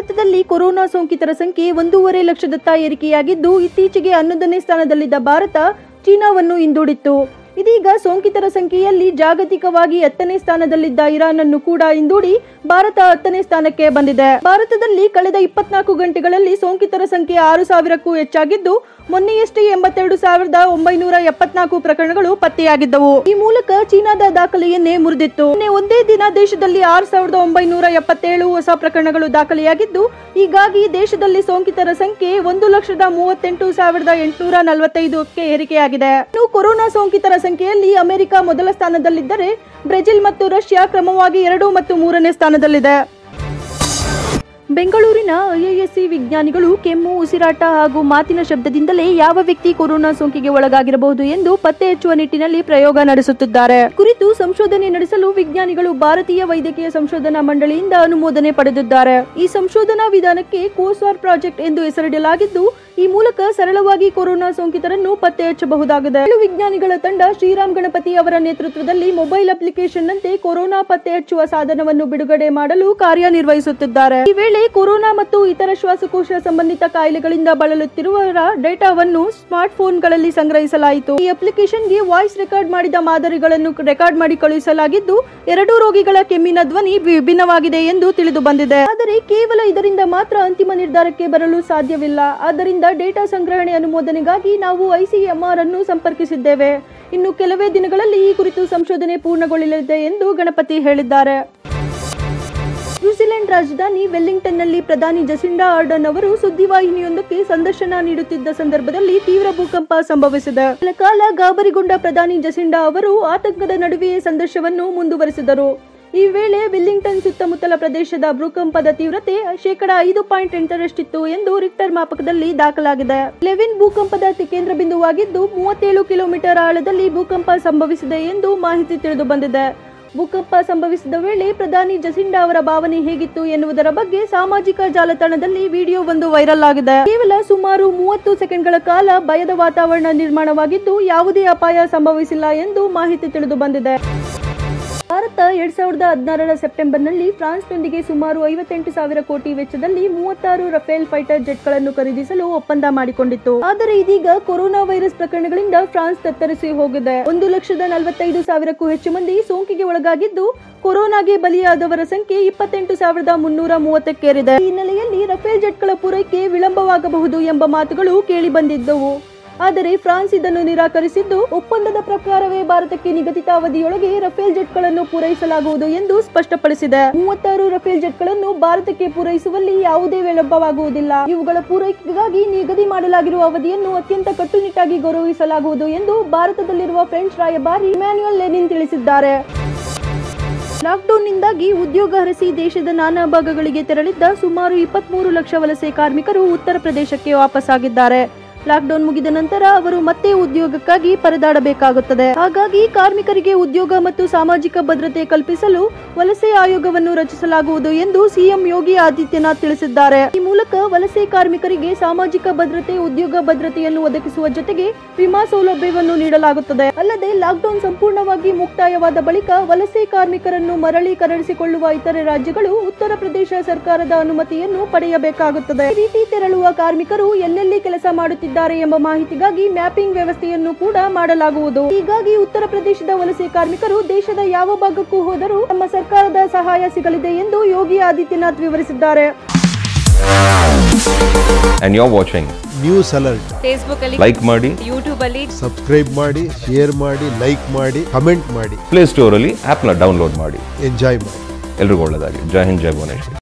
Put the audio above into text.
ಭಾರತದಲ್ಲಿ ಕೊರೋನಾ ಸೋಂಕಿತರ ಸಂಖ್ಯೆ ಒಂದೂವರೆ ಲಕ್ಷದತ್ತ ಏರಿಕೆಯಾಗಿದ್ದು ಇತ್ತೀಚೆಗೆ ಹನ್ನೊಂದನೇ ಸ್ಥಾನದಲ್ಲಿದ್ದ ಭಾರತ ಚೀನಾವನ್ನು ಹಿಂದೂಡಿತ್ತು ಇದೀಗ ಸೋಂಕಿತರ ಸಂಖ್ಯೆಯಲ್ಲಿ ಜಾಗತಿಕವಾಗಿ ಹತ್ತನೇ ಸ್ಥಾನದಲ್ಲಿದ್ದ ಇರಾನ್ ಅನ್ನು ಕೂಡ ಹಿಂದೂಡಿ ಭಾರತ ಹತ್ತನೇ ಸ್ಥಾನಕ್ಕೆ ಬಂದಿದೆ ಭಾರತದಲ್ಲಿ ಕಳೆದ ಇಪ್ಪತ್ನಾಲ್ಕು ಗಂಟೆಗಳಲ್ಲಿ ಸೋಂಕಿತರ ಸಂಖ್ಯೆ ಆರು ಸಾವಿರಕ್ಕೂ ಹೆಚ್ಚಾಗಿದ್ದು ಮೊನ್ನೆಯಷ್ಟೇ ಎಂಬತ್ತೆರಡು ಸಾವಿರದ ಒಂಬೈನೂರ ಎಪ್ಪತ್ನಾಲ್ಕು ಪ್ರಕರಣಗಳು ಪತ್ತೆಯಾಗಿದ್ದವು ಈ ಮೂಲಕ ಚೀನಾದ ದಾಖಲೆಯನ್ನೇ ಮುರಿದಿತ್ತು ನಿನ್ನೆ ಒಂದೇ ದಿನ ದೇಶದಲ್ಲಿ ಆರು ಸಾವಿರದ ಒಂಬೈನೂರ ಎಪ್ಪತ್ತೇಳು ಹೊಸ ಪ್ರಕರಣಗಳು ದಾಖಲೆಯಾಗಿದ್ದು ಹೀಗಾಗಿ ದೇಶದಲ್ಲಿ ಸೋಂಕಿತರ ಸಂಖ್ಯೆ ಒಂದು ಲಕ್ಷದ ಮೂವತ್ತೆಂಟು ಸಾವಿರದ ಎಂಟುನೂರ ನಲವತ್ತೈದಕ್ಕೆ ಏರಿಕೆಯಾಗಿದೆ ಇನ್ನು ಕೊರೋನಾ ಸೋಂಕಿತರ ಸಂಖ್ಯೆಯಲ್ಲಿ ಅಮೆರಿಕ ಮೊದಲ ಸ್ಥಾನದಲ್ಲಿದ್ದರೆ ಬ್ರೆಜಿಲ್ ಮತ್ತು ರಷ್ಯಾ ಕ್ರಮವಾಗಿ ಎರಡು ಮತ್ತು ಮೂರನೇ ಸ್ಥಾನದಲ್ಲಿದೆ ಬೆಂಗಳೂರಿನ ಐಐಎಸ್ಸಿ ವಿಜ್ಞಾನಿಗಳು ಕೆಮ್ಮು ಉಸಿರಾಟ ಹಾಗೂ ಮಾತಿನ ಶಬ್ದದಿಂದಲೇ ಯಾವ ವ್ಯಕ್ತಿ ಕೊರೋನಾ ಸೋಂಕಿಗೆ ಒಳಗಾಗಿರಬಹುದು ಎಂದು ಪತ್ತೆ ಹಚ್ಚುವ ನಿಟ್ಟಿನಲ್ಲಿ ಪ್ರಯೋಗ ನಡೆಸುತ್ತಿದ್ದಾರೆ ಕುರಿತು ಸಂಶೋಧನೆ ನಡೆಸಲು ವಿಜ್ಞಾನಿಗಳು ಭಾರತೀಯ ವೈದ್ಯಕೀಯ ಸಂಶೋಧನಾ ಮಂಡಳಿಯಿಂದ ಅನುಮೋದನೆ ಪಡೆದಿದ್ದಾರೆ ಈ ಸಂಶೋಧನಾ ವಿಧಾನಕ್ಕೆ ಕೋಸ್ವಾರ್ ಪ್ರಾಜೆಕ್ಟ್ ಎಂದು ಹೆಸರಿಡಲಾಗಿದ್ದು ಈ ಮೂಲಕ ಸರಳವಾಗಿ ಕೊರೋನಾ ಸೋಂಕಿತರನ್ನು ಪತ್ತೆ ಹಚ್ಚಬಹುದಾಗಿದೆ ಏಳು ವಿಜ್ಞಾನಿಗಳ ತಂಡ ಶ್ರೀರಾಮ್ ಗಣಪತಿ ಅವರ ನೇತೃತ್ವದಲ್ಲಿ ಮೊಬೈಲ್ ಅಪ್ಲಿಕೇಶನ್ ನಂತೆ ಕೊರೋನಾ ಪತ್ತೆ ಹಚ್ಚುವ ಸಾಧನವನ್ನು ಬಿಡುಗಡೆ ಮಾಡಲು ಕಾರ್ಯನಿರ್ವಹಿಸುತ್ತಿದ್ದಾರೆ ಈ ವೇಳೆ ಕೊರೋನಾ ಮತ್ತು ಇತರ ಶ್ವಾಸಕೋಶ ಸಂಬಂಧಿತ ಕಾಯಿಲೆಗಳಿಂದ ಬಳಲುತ್ತಿರುವವರ ಡೇಟಾವನ್ನು ಸ್ಮಾರ್ಟ್ ಫೋನ್ಗಳಲ್ಲಿ ಸಂಗ್ರಹಿಸಲಾಯಿತು ಈ ಅಪ್ಲಿಕೇಶನ್ಗೆ ವಾಯ್ಸ್ ರೆಕಾರ್ಡ್ ಮಾಡಿದ ಮಾದರಿಗಳನ್ನು ರೆಕಾರ್ಡ್ ಮಾಡಿ ಕಳುಹಿಸಲಾಗಿದ್ದು ಎರಡೂ ರೋಗಿಗಳ ಕೆಮ್ಮಿನ ಧ್ವನಿ ವಿಭಿನ್ನವಾಗಿದೆ ಎಂದು ತಿಳಿದು ಬಂದಿದೆ ಆದರೆ ಕೇವಲ ಇದರಿಂದ ಮಾತ್ರ ಅಂತಿಮ ನಿರ್ಧಾರಕ್ಕೆ ಬರಲು ಸಾಧ್ಯವಿಲ್ಲ ಆದ್ದರಿಂದ ಡೇಟಾ ಸಂಗ್ರಹಣೆ ಅನುಮೋದನೆಗಾಗಿ ನಾವು ಐಸಿಎಂಆರ್ ಅನ್ನು ಸಂಪರ್ಕಿಸಿದ್ದೇವೆ ಇನ್ನು ಕೆಲವೇ ದಿನಗಳಲ್ಲಿ ಈ ಕುರಿತು ಸಂಶೋಧನೆ ಪೂರ್ಣಗೊಳ್ಳಲಿದೆ ಎಂದು ಗಣಪತಿ ಹೇಳಿದ್ದಾರೆ ನ್ಯೂಜಿಲೆಂಡ್ ರಾಜಧಾನಿ ವೆಲ್ಲಿಂಗ್ಟನ್ನಲ್ಲಿ ಪ್ರಧಾನಿ ಜಸಿಂಡಾ ಆರ್ಡನ್ ಅವರು ಸುದ್ದಿವಾಹಿನಿಯೊಂದಕ್ಕೆ ಸಂದರ್ಶನ ನೀಡುತ್ತಿದ್ದ ಸಂದರ್ಭದಲ್ಲಿ ತೀವ್ರ ಭೂಕಂಪ ಸಂಭವಿಸಿದೆ ಕೆಲ ಕಾಲ ಗಾಬರಿಗೊಂಡ ಪ್ರಧಾನಿ ಜಸಿಂಡಾ ಅವರು ಆತಂಕದ ನಡುವೆಯೇ ಸಂದರ್ಶನವನ್ನು ಮುಂದುವರೆಸಿದರು ಈ ವೇಳೆ ವೆಲ್ಲಿಂಗ್ಟನ್ ಸುತ್ತಮುತ್ತಲ ಪ್ರದೇಶದ ಭೂಕಂಪದ ತೀವ್ರತೆ ಶೇಕಡ ಐದು ಪಾಯಿಂಟ್ ಎಂಟರಷ್ಟಿತ್ತು ಎಂದು ರಿಕ್ಟರ್ ಮಾಪಕದಲ್ಲಿ ದಾಖಲಾಗಿದೆ ಲೆವಿನ್ ಭೂಕಂಪದ ಕೇಂದ್ರ ಬಿಂದುವಾಗಿದ್ದು ಮೂವತ್ತೇಳು ಕಿಲೋಮೀಟರ್ ಆಳದಲ್ಲಿ ಭೂಕಂಪ ಸಂಭವಿಸಿದೆ ಎಂದು ಮಾಹಿತಿ ತಿಳಿದು ಬಂದಿದೆ ಭೂಕಂಪ ಸಂಭವಿಸಿದ ವೇಳೆ ಪ್ರಧಾನಿ ಜಸಿಂಡಾ ಅವರ ಭಾವನೆ ಹೇಗಿತ್ತು ಎನ್ನುವುದರ ಬಗ್ಗೆ ಸಾಮಾಜಿಕ ಜಾಲತಾಣದಲ್ಲಿ ವಿಡಿಯೋ ಒಂದು ವೈರಲ್ ಆಗಿದೆ ಕೇವಲ ಸುಮಾರು ಮೂವತ್ತು ಸೆಕೆಂಡ್ಗಳ ಕಾಲ ಭಯದ ವಾತಾವರಣ ನಿರ್ಮಾಣವಾಗಿದ್ದು ಯಾವುದೇ ಅಪಾಯ ಸಂಭವಿಸಿಲ್ಲ ಎಂದು ಮಾಹಿತಿ ತಿಳಿದು ಬಂದಿದೆ ಭಾರತ ಎರಡ್ ಸಾವಿರದ ಹದಿನಾರರ ಸೆಪ್ಟೆಂಬರ್ನಲ್ಲಿ ಫ್ರಾನ್ಸ್ನೊಂದಿಗೆ ಸುಮಾರು ಐವತ್ತೆಂಟು ಸಾವಿರ ಕೋಟಿ ವೆಚ್ಚದಲ್ಲಿ ಮೂವತ್ತಾರು ರಫೇಲ್ ಫೈಟರ್ ಜೆಟ್ಗಳನ್ನು ಖರೀದಿಸಲು ಒಪ್ಪಂದ ಮಾಡಿಕೊಂಡಿತ್ತು ಆದರೆ ಇದೀಗ ಕೊರೋನಾ ವೈರಸ್ ಪ್ರಕರಣಗಳಿಂದ ಫ್ರಾನ್ಸ್ ತತ್ತರಿಸಿ ಹೋಗಿದೆ ಒಂದು ಲಕ್ಷದ ನಲವತ್ತೈದು ಸಾವಿರಕ್ಕೂ ಹೆಚ್ಚು ಮಂದಿ ಸೋಂಕಿಗೆ ಒಳಗಾಗಿದ್ದು ಕೊರೋನಾಗೆ ಬಲಿಯಾದವರ ಸಂಖ್ಯೆ ಇಪ್ಪತ್ತೆಂಟು ಸಾವಿರದ ಮುನ್ನೂರ ಮೂವತ್ತಕ್ಕೇರಿದೆ ಈ ಹಿನ್ನೆಲೆಯಲ್ಲಿ ರಫೇಲ್ ಜೆಟ್ಗಳ ಪೂರೈಕೆ ವಿಳಂಬವಾಗಬಹುದು ಎಂಬ ಮಾತುಗಳು ಕೇಳಿ ಬಂದಿದ್ದವು ಆದರೆ ಫ್ರಾನ್ಸ್ ಇದನ್ನು ನಿರಾಕರಿಸಿದ್ದು ಒಪ್ಪಂದದ ಪ್ರಕಾರವೇ ಭಾರತಕ್ಕೆ ನಿಗದಿತ ಅವಧಿಯೊಳಗೆ ರಫೇಲ್ ಜೆಟ್ಗಳನ್ನು ಪೂರೈಸಲಾಗುವುದು ಎಂದು ಸ್ಪಷ್ಟಪಡಿಸಿದೆ ಮೂವತ್ತಾರು ರಫೇಲ್ ಜೆಟ್ಗಳನ್ನು ಭಾರತಕ್ಕೆ ಪೂರೈಸುವಲ್ಲಿ ಯಾವುದೇ ವಿಳಂಬವಾಗುವುದಿಲ್ಲ ಇವುಗಳ ಪೂರೈಕೆಗಾಗಿ ನಿಗದಿ ಮಾಡಲಾಗಿರುವ ಅವಧಿಯನ್ನು ಅತ್ಯಂತ ಕಟ್ಟುನಿಟ್ಟಾಗಿ ಗೌರವಿಸಲಾಗುವುದು ಎಂದು ಭಾರತದಲ್ಲಿರುವ ಫ್ರೆಂಚ್ ರಾಯಭಾರಿ ಇಮ್ಯಾನ್ಯುಯಲ್ ಲೆನಿನ್ ತಿಳಿಸಿದ್ದಾರೆ ಲಾಕ್ಡೌನ್ನಿಂದಾಗಿ ಉದ್ಯೋಗ ಹರಸಿ ದೇಶದ ನಾನಾ ಭಾಗಗಳಿಗೆ ತೆರಳಿದ್ದ ಸುಮಾರು ಇಪ್ಪತ್ಮೂರು ಲಕ್ಷ ವಲಸೆ ಕಾರ್ಮಿಕರು ಉತ್ತರ ಪ್ರದೇಶಕ್ಕೆ ವಾಪಸ್ಸಾಗಿದ್ದಾರೆ ಲಾಕ್ಡೌನ್ ಮುಗಿದ ನಂತರ ಅವರು ಮತ್ತೆ ಉದ್ಯೋಗಕ್ಕಾಗಿ ಪರದಾಡಬೇಕಾಗುತ್ತದೆ ಹಾಗಾಗಿ ಕಾರ್ಮಿಕರಿಗೆ ಉದ್ಯೋಗ ಮತ್ತು ಸಾಮಾಜಿಕ ಭದ್ರತೆ ಕಲ್ಪಿಸಲು ವಲಸೆ ಆಯೋಗವನ್ನು ರಚಿಸಲಾಗುವುದು ಎಂದು ಸಿಎಂ ಯೋಗಿ ಆದಿತ್ಯನಾಥ್ ತಿಳಿಸಿದ್ದಾರೆ ಈ ಮೂಲಕ ವಲಸೆ ಕಾರ್ಮಿಕರಿಗೆ ಸಾಮಾಜಿಕ ಭದ್ರತೆ ಉದ್ಯೋಗ ಭದ್ರತೆಯನ್ನು ಒದಗಿಸುವ ಜೊತೆಗೆ ವಿಮಾ ಸೌಲಭ್ಯವನ್ನು ನೀಡಲಾಗುತ್ತದೆ ಅಲ್ಲದೆ ಲಾಕ್ಡೌನ್ ಸಂಪೂರ್ಣವಾಗಿ ಮುಕ್ತಾಯವಾದ ಬಳಿಕ ವಲಸೆ ಕಾರ್ಮಿಕರನ್ನು ಮರಳಿ ಕರೆಸಿಕೊಳ್ಳುವ ಇತರೆ ರಾಜ್ಯಗಳು ಉತ್ತರ ಪ್ರದೇಶ ಸರ್ಕಾರದ ಅನುಮತಿಯನ್ನು ಪಡೆಯಬೇಕಾಗುತ್ತದೆ ಈ ರೀತಿ ತೆರಳುವ ಕಾರ್ಮಿಕರು ಎಲ್ಲೆಲ್ಲಿ ಕೆಲಸ ಮಾಡುತ್ತಿದ್ದಾರೆ ಎಂಬ ಮಾಹಿತಿಗಾಗಿ ಮ್ಯಾಪಿಂಗ್ ವ್ಯವಸ್ಥೆಯನ್ನು ಕೂಡ ಮಾಡಲಾಗುವುದು ಹೀಗಾಗಿ ಉತ್ತರ ಪ್ರದೇಶದ ವಲಸೆ ಕಾರ್ಮಿಕರು ದೇಶದ ಯಾವ ಭಾಗಕ್ಕೂ ಹೋದರೂ ನಮ್ಮ ಸರ್ಕಾರದ ಸಹಾಯ ಸಿಗಲಿದೆ ಎಂದು ಯೋಗಿ ಆದಿತ್ಯನಾಥ್ ವಿವರಿಸಿದ್ದಾರೆ and you're watching. News alert Facebook ಅಲ್ಲಿ Like ಮಾಡಿ ಯೂಟ್ಯೂಬ್ ಅಲ್ಲಿ ಸಬ್ಸ್ಕ್ರೈಬ್ ಮಾಡಿ ಶೇರ್ ಮಾಡಿ ಲೈಕ್ ಮಾಡಿ ಕಮೆಂಟ್ ಮಾಡಿ ಪ್ಲೇ ಸ್ಟೋರಲ್ಲಿ ಆ್ಯಪ್ನ ಡೌನ್ಲೋಡ್ ಮಾಡಿ ಎಂಜಾಯ್ ಮಾಡಿ ಎಲ್ರಿಗೂ ಒಳ್ಳೆಯದಾಗಿ ಜೈ ಹಿಂದ್ ಜೈ ಭುವನೇಶ್ವರಿ